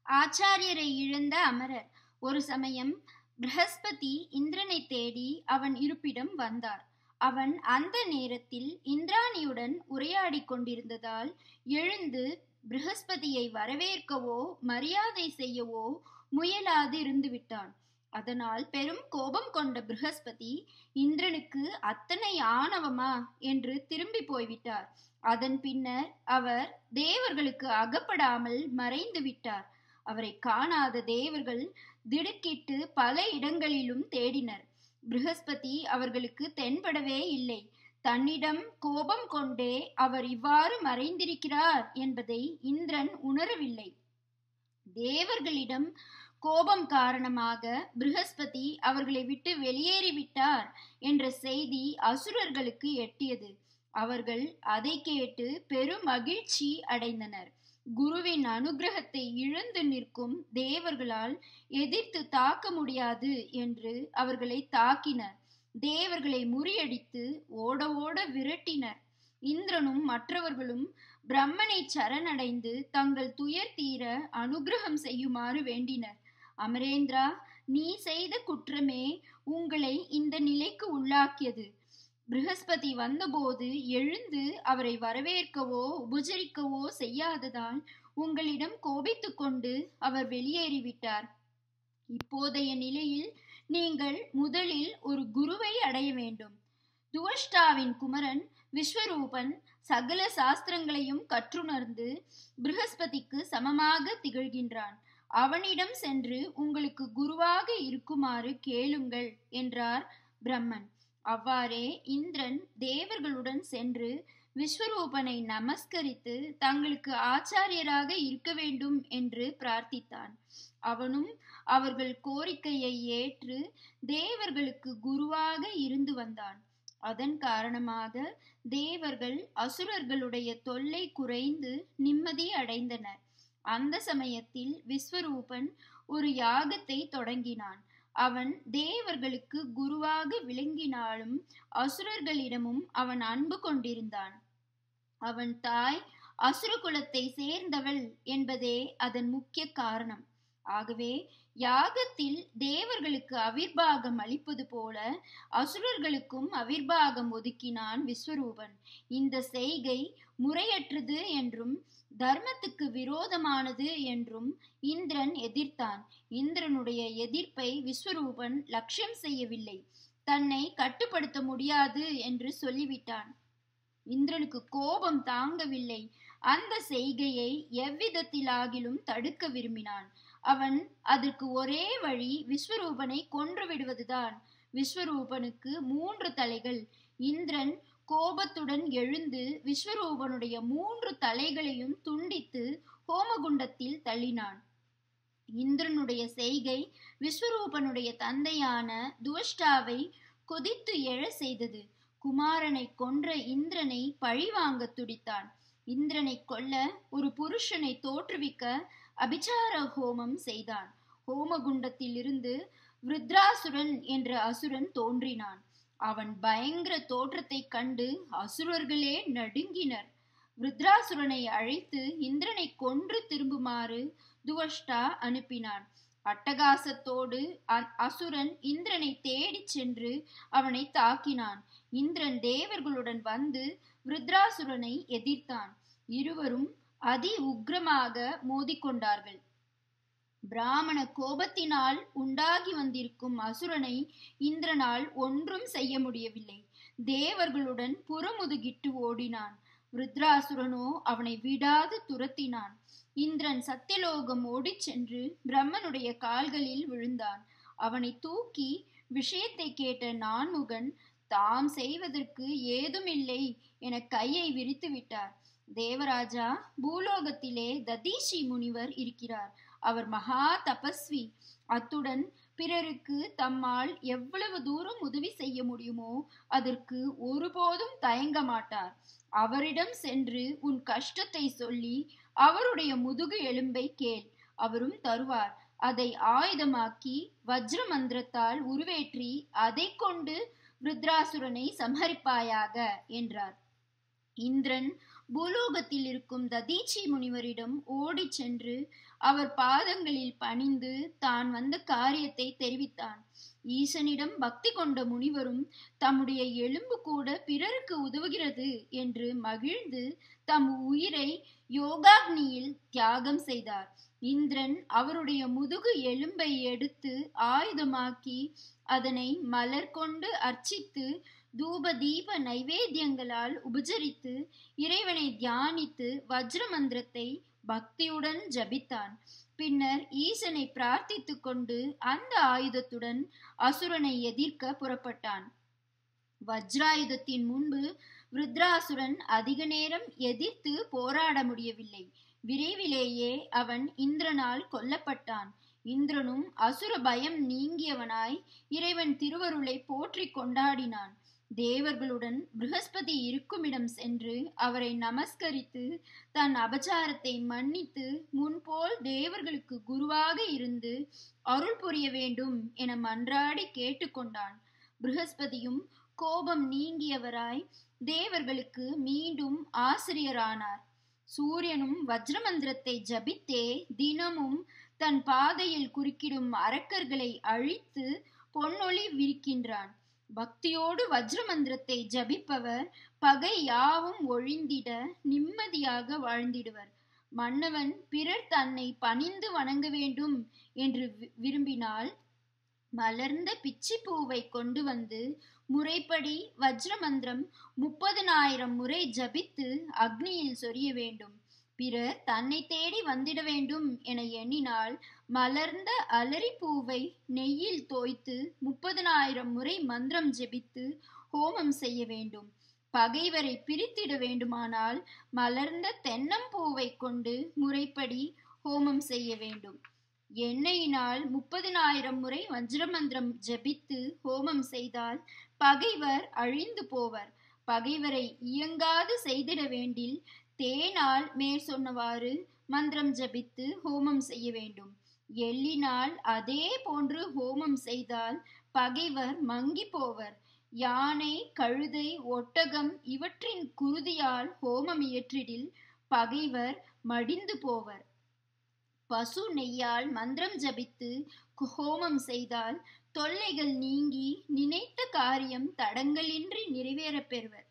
ஆச்சாரியரை இழந்த அமரர் ஒரு சமயம் பிரகஸ்பதி இந்திரனை தேடி அவன் இருப்பிடம் வந்தார் அவன் அந்த நேரத்தில் இந்திராணியுடன் உரையாடிக் கொண்டிருந்ததால் எழுந்து பிரகஸ்பதியை வரவேற்கவோ மரியாதை செய்யவோ முயலாது இருந்து விட்டான் அதனால் பெரும் கோபம் கொண்ட பிரகஸ்பதி இந்திரனுக்கு அத்தனை ஆணவமா என்று திரும்பி போய்விட்டார் அதன் பின்னர் அவர் தேவர்களுக்கு அகப்படாமல் மறைந்து விட்டார் அவரை காணாத தேவர்கள் திடுக்கிட்டு பல இடங்களிலும் தேடினர் பிரகஸ்பதி அவர்களுக்கு தென்படவே இல்லை தன்னிடம் கோபம் கொண்டே அவர் இவ்வாறு மறைந்திருக்கிறார் என்பதை இந்திரன் உணரவில்லை தேவர்களிடம் கோபம் காரணமாக பிரகஸ்பதி அவர்களை விட்டு வெளியேறிவிட்டார் என்ற செய்தி அசுரர்களுக்கு எட்டியது அவர்கள் அதை கேட்டு பெரும் மகிழ்ச்சி அடைந்தனர் குருவின் அனுகிரகத்தை இழந்து நிற்கும் தேவர்களால் எதிர்த்து தாக்க முடியாது என்று அவர்களை தாக்கினர் தேவர்களை முறியடித்து ஓட ஓட விரட்டினர் இந்திரனும் மற்றவர்களும் பிரம்மனை சரணடைந்து தங்கள் துயர் தீர அனுகிரகம் செய்யுமாறு வேண்டினர் அமரேந்திரா நீ செய்த குற்றமே உங்களை இந்த நிலைக்கு உள்ளாக்கியது பிரகஸ்பதி வந்தபோது எழுந்து அவரை வரவேற்கவோ உபசரிக்கவோ செய்யாததால் உங்களிடம் கோபித்து கொண்டு அவர் வெளியேறிவிட்டார் இப்போதைய நிலையில் நீங்கள் முதலில் ஒரு குருவை அடைய வேண்டும் துவஷ்டாவின் குமரன் விஸ்வரூபன் சகல சாஸ்திரங்களையும் கற்றுணர்ந்து பிரகஸ்பதிக்கு சமமாக திகழ்கின்றான் அவனிடம் சென்று உங்களுக்கு குருவாக இருக்குமாறு கேளுங்கள் என்றார் பிரம்மன் அவ்வாறே இந்திரன் தேவர்களுடன் சென்று விஸ்வரூபனை நமஸ்கரித்து தங்களுக்கு ஆச்சாரியராக இருக்க வேண்டும் என்று பிரார்த்தித்தான் அவனும் அவர்கள் கோரிக்கையை ஏற்று தேவர்களுக்கு குருவாக இருந்து வந்தான் அதன் காரணமாக தேவர்கள் அசுரர்களுடைய தொல்லை குறைந்து நிம்மதி அடைந்தனர் அந்த சமயத்தில் விஸ்வரூபன் ஒரு யாகத்தை தொடங்கினான் அவன் தேவர்களுக்கு குருவாக விளங்கினாலும் அசுரர்களிடமும் அவன் அன்பு கொண்டிருந்தான் அவன் தாய் அசுர குலத்தை சேர்ந்தவள் என்பதே அதன் முக்கிய காரணம் ஆகவே யாகத்தில் தேவர்களுக்கு அவிர்வாகம் அளிப்பது போல அசுரர்களுக்கும் அவிர்வாகம் ஒதுக்கினான் விஸ்வரூபன் இந்த செய்கை முறையற்றது என்றும் தர்மத்துக்கு விரோதமானது என்றும் இந்திரன் எதிர்த்தான் இந்திரனுடைய எதிர்ப்பை விஸ்வரூபன் லட்சியம் செய்யவில்லை தன்னை கட்டுப்படுத்த முடியாது என்று சொல்லிவிட்டான் இந்திரனுக்கு கோபம் தாங்கவில்லை அந்த செய்கையை எவ்விதத்திலாகிலும் தடுக்க விரும்பினான் அவன் அதற்கு ஒரே வழி விஸ்வரூபனை கொன்று விடுவதுதான் விஸ்வரூபனுக்கு மூன்று தலைகள் இந்திரன் கோபத்துடன் எழுந்து விஸ்வரூபனுடைய மூன்று தலைகளையும் துண்டித்து ஹோமகுண்டத்தில் தள்ளினான் இந்திரனுடைய செய்கை விஸ்வரூபனுடைய தந்தையான துவஷ்டாவை கொதித்து எழ செய்தது குமாரனை கொன்ற இந்திரனை பழிவாங்க துடித்தான் இந்திரனை கொல்ல ஒரு புருஷனை தோற்றுவிக்க அபிச்சார ஹோமம் செய்தான் ஹோமகுண்டத்தில் இருந்து விருத்ராசுரன் என்ற அசுரன் தோன்றினான் அவன் பயங்கர தோற்றத்தை கண்டு அசுரர்களே நடுங்கினர் விருத்ராசுரனை அழைத்து இந்திரனை கொன்று திரும்புமாறு துவஷ்டா அனுப்பினான் அட்டகாசத்தோடு அசுரன் இந்திரனை தேடிச் சென்று அவனை தாக்கினான் இந்திரன் தேவர்களுடன் வந்து விருத்ராசுரனை எதிர்த்தான் இருவரும் அதி உக்ரமாக மோதிக்கொண்டார்கள் பிராமண கோபத்தினால் உண்டாகி வந்திருக்கும் அசுரனை இந்திரனால் ஒன்றும் செய்ய முடியவில்லை தேவர்களுடன் புறமுதுகிட்டு ஓடினான் ருத்ராசுரனோ அவனை விடாது துரத்தினான் இந்திரன் சத்தியலோகம் ஓடிச் சென்று பிரம்மனுடைய கால்களில் விழுந்தான் அவனை தூக்கி விஷயத்தை கேட்ட நான்முகன் தாம் செய்வதற்கு ஏதுமில்லை என கையை விரித்து விட்டார் தேவராஜா பூலோகத்திலே ததீஷி முனிவர் இருக்கிறார் அவர் மகா தபஸ்வி அத்துடன் பிறருக்கு தம்மால் எவ்வளவு தூரம் உதவி செய்ய முடியுமோ அதற்கு ஒருபோதும் தயங்க மாட்டார் அவரிடம் சென்று உன் கஷ்டத்தை சொல்லி அவருடைய முதுகு எலும்பை கேள் அவரும் தருவார் அதை ஆயுதமாக்கி வஜ்ர மந்திரத்தால் உருவேற்றி அதை கொண்டு ருத்ராசுரனை சம்ஹரிப்பாயாக என்றார் இந்திரன் பூலோகத்தில் இருக்கும் ததீச்சி முனிவரிடம் ஓடிச் சென்று அவர் பாதங்களில் பணிந்து தான் வந்த காரியத்தை தெரிவித்தான் ஈசனிடம் பக்தி கொண்ட முனிவரும் தம்முடைய எலும்பு கூட பிறருக்கு உதவுகிறது என்று மகிழ்ந்து தம் உயிரை யோகாக்னியில் தியாகம் செய்தார் இந்திரன் அவருடைய முதுகு எலும்பை எடுத்து ஆயுதமாக்கி அதனை மலர் கொண்டு அர்ச்சித்து தூப தீப நைவேத்தியங்களால் உபசரித்து இறைவனை தியானித்து வஜ்ர மந்திரத்தை பக்தியுடன் ஜபித்தான் பின்னர் ஈசனை பிரார்த்தித்து கொண்டு அந்த ஆயுதத்துடன் அசுரனை எதிர்க்க புறப்பட்டான் வஜ்ராயுதத்தின் முன்பு ருத்ராசுரன் அதிக நேரம் எதிர்த்து போராட முடியவில்லை விரைவிலேயே அவன் இந்திரனால் கொல்லப்பட்டான் இந்திரனும் அசுர பயம் நீங்கியவனாய் இறைவன் திருவருளை போற்றி கொண்டாடினான் தேவர்களுடன் ப்ரஹஸ்பதி இருக்குமிடம் சென்று அவரை நமஸ்கரித்து தன் அபச்சாரத்தை மன்னித்து முன்போல் தேவர்களுக்கு குருவாக இருந்து அருள் புரிய வேண்டும் என மன்றாடி கேட்டுக்கொண்டான் ப்ரஹஸ்பதியும் கோபம் நீங்கியவராய் தேவர்களுக்கு மீண்டும் ஆசிரியரானார் சூரியனும் வஜ்ரமந்திரத்தை ஜபித்தே தினமும் தன் பாதையில் குறுக்கிடும் அரக்கர்களை அழித்து பொன்னொளி விரிக்கின்றான் பக்தியோடு வஜ்ரமந்திரத்தை ஜபிப்பவர் பகை யாவும் ஒழிந்திட நிம்மதியாக வாழ்ந்திடுவர் மன்னவன் பிறர் தன்னை பணிந்து வணங்க வேண்டும் என்று விரும்பினால் மலர்ந்த பிச்சி பூவை கொண்டு வந்து முறைப்படி வஜ்ரமந்திரம் முப்பதனாயிரம் முறை ஜபித்து அக்னியில் சொரிய வேண்டும் பிறர் தன்னை தேடி வந்திட வேண்டும் என எண்ணினால் மலர்ந்த அலரி பூவை நெய்யில் தோய்த்து முப்பதனாயிரம் முறை மந்திரம் ஜெபித்து ஹோமம் செய்ய வேண்டும் பகைவரை பிரித்திட வேண்டுமானால் மலர்ந்த தென்னம்பூவை கொண்டு முறைப்படி ஹோமம் செய்ய வேண்டும் எண்ணெயினால் முப்பதினாயிரம் முறை வஜ்ரமந்திரம் ஜபித்து ஹோமம் செய்தால் பகைவர் அழிந்து போவர் பகைவரை இயங்காது செய்திட வேண்டில் தேனால் மேற் சொன்னவாறு மந்திரம் ஜபித்து ஹோமம் செய்ய வேண்டும் எள்ளினால் அதே போன்று ஹோமம் செய்தால் பகைவர் மங்கி போவர் யானை கழுதை ஒட்டகம் இவற்றின் குருதியால் ஹோமம் இயற்றிடில் பகைவர் மடிந்து போவர் பசு நெய்யால் மந்திரம் ஜபித்து ஹோமம் செய்தால் தொல்லைகள் நீங்கி நினைத்த காரியம் தடங்களின்றி நிறைவேறப் பெறுவர்